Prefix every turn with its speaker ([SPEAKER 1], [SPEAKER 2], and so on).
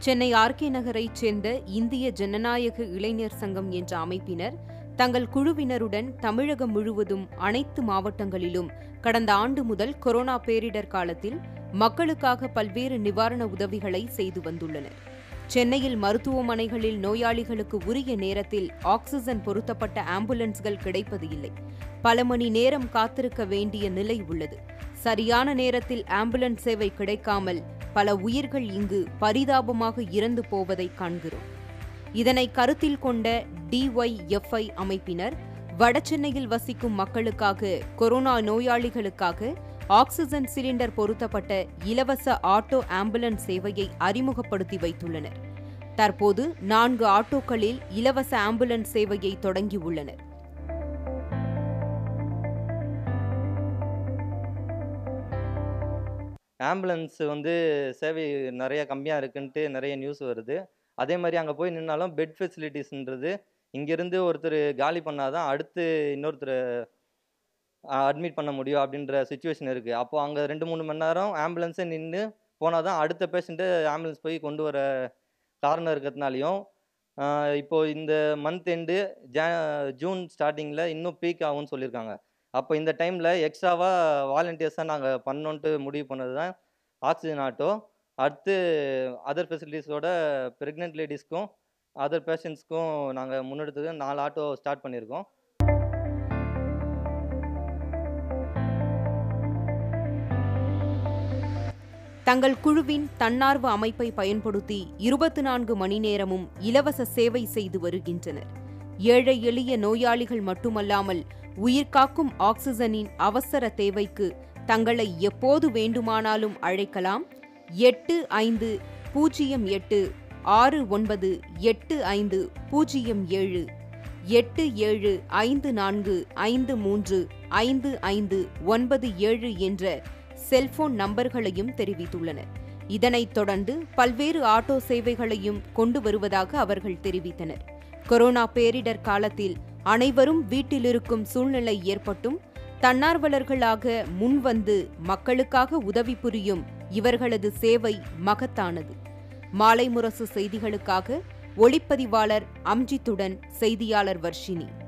[SPEAKER 1] Chennai RK நகரைச் சேர்ந்த இந்திய ஜனநாயக இளைஞர் சங்கம் என்ற அமைப்பினர் தங்கள் குழுவினருடன் தமிழகம் முழுவதும் அனைத்து மாவட்டங்களிலும் கடந்த ஆண்டு முதல் கொரோனா பேரிடர் காலத்தில் மக்களுக்காக பல்வேறு நிவாரண உதவிகளை செய்து வந்துள்ளனர் சென்னையில் மருத்துவமனைகளில் நோயாளிகளுக்கு உரிய நேரத்தில் ஆக்ஸிஜன் பொருத்தப்பட்ட ஆம்புலன்ஸ்கள் கிடைப்பது இல்லை பல மணி நேரம் காத்திருக்க வேண்டிய நிலை உள்ளது சரியான நேரத்தில் ஆம்புலன்ஸ் சேவை கிடைக்காமல் பல உயிர்கள் இங்கு பரிதாபமாக இறந்து போவதை காண்கிறோம் இதனை கருத்தில் கொண்ட டிஒய்எஃப்ஐ அமைப்பினர் வடசென்னையில் வசிக்கும் மக்களுக்காக கொரோனா நோயாளிகளுக்காக ஆக்ஸிஜன் சிலிண்டர் பொருத்தப்பட்ட இலவச ஆட்டோ ஆம்புலன்ஸ் சேவையை அறிமுகப்படுத்தி வைத்துள்ளனர் தற்போது நான்கு ஆட்டோக்களில் இலவச ஆம்புலன்ஸ் சேவையை தொடங்கியுள்ளனர்
[SPEAKER 2] ஆம்புலன்ஸ் வந்து சேவை நிறைய கம்மியாக இருக்குன்ட்டு நிறைய நியூஸ் வருது அதே மாதிரி அங்கே போய் நின்னாலும் பெட் ஃபெசிலிட்டிஸ்ன்றது இங்கேருந்து ஒருத்தர் காலி பண்ணாதான் அடுத்து இன்னொருத்தர் அட்மிட் பண்ண முடியும் அப்படின்ற சுச்சுவேஷன் இருக்குது அப்போ அங்கே ரெண்டு மூணு மணி நேரம் ஆம்புலன்ஸே நின்று போனால் தான் அடுத்த பேஷண்ட்டை ஆம்புலன்ஸ் போய் கொண்டு வர காரணம் இருக்கிறதுனாலையும் இப்போ இந்த மந்த் எண்டு ஜா ஜூன் ஸ்டார்டிங்கில் இன்னும் பீக் ஆகும்னு சொல்லியிருக்காங்க அப்போ இந்த டைமில் எக்ஸ்ட்ராவாக வாலண்டியர்ஸாக நாங்கள் பண்ணோன்ட்டு முடிவு பண்ணது தான் ஆக்சிஜன் ஆட்டோ அடுத்து அதர் ஃபெசிலிட்டிஸோட ப்ரெக்னென்ட் லேடிஸ்க்கும் அதர் பேஷண்ட்ஸ்க்கும் நாங்கள் முன்னெடுத்தது நாலு ஆட்டோ ஸ்டார்ட் பண்ணியிருக்கோம்
[SPEAKER 1] தங்கள் குழுவின் தன்னார்வ அமைப்பை பயன்படுத்தி இருபத்தி நான்கு மணி நேரமும் இலவச சேவை செய்து வருகின்றனர் ஏழை எளிய நோயாளிகள் மட்டுமல்லாமல் உயிர்காக்கும் ஆக்சிஜனின் அவசர தேவைக்கு தங்களை எப்போது வேண்டுமானாலும் அழைக்கலாம் எட்டு ஐந்து பூஜ்ஜியம் எட்டு ஆறு ஒன்பது எட்டு ஐந்து பூஜ்ஜியம் ஏழு எட்டு ஏழு ஐந்து நான்கு ஐந்து மூன்று ஐந்து ஐந்து ஒன்பது ஏழு என்ற செல்போன் நம்பர்களையும் தெரிவித்துள்ளனர் இதனைத் தொடர்ந்து பல்வேறு ஆட்டோ சேவைகளையும் கொண்டு வருவதாக அவர்கள் தெரிவித்தனர் கொரோனா பேரிடர் காலத்தில் அனைவரும் வீட்டிலிருக்கும் சூழ்நிலை ஏற்பட்டும் தன்னார்வலர்களாக முன்வந்து மக்களுக்காக உதவி புரியும் இவர்களது சேவை மகத்தானது மாலை முரசு செய்திகளுக்காக ஒளிப்பதிவாளர் அம்ஜித்துடன் செய்தியாளர் வர்ஷினி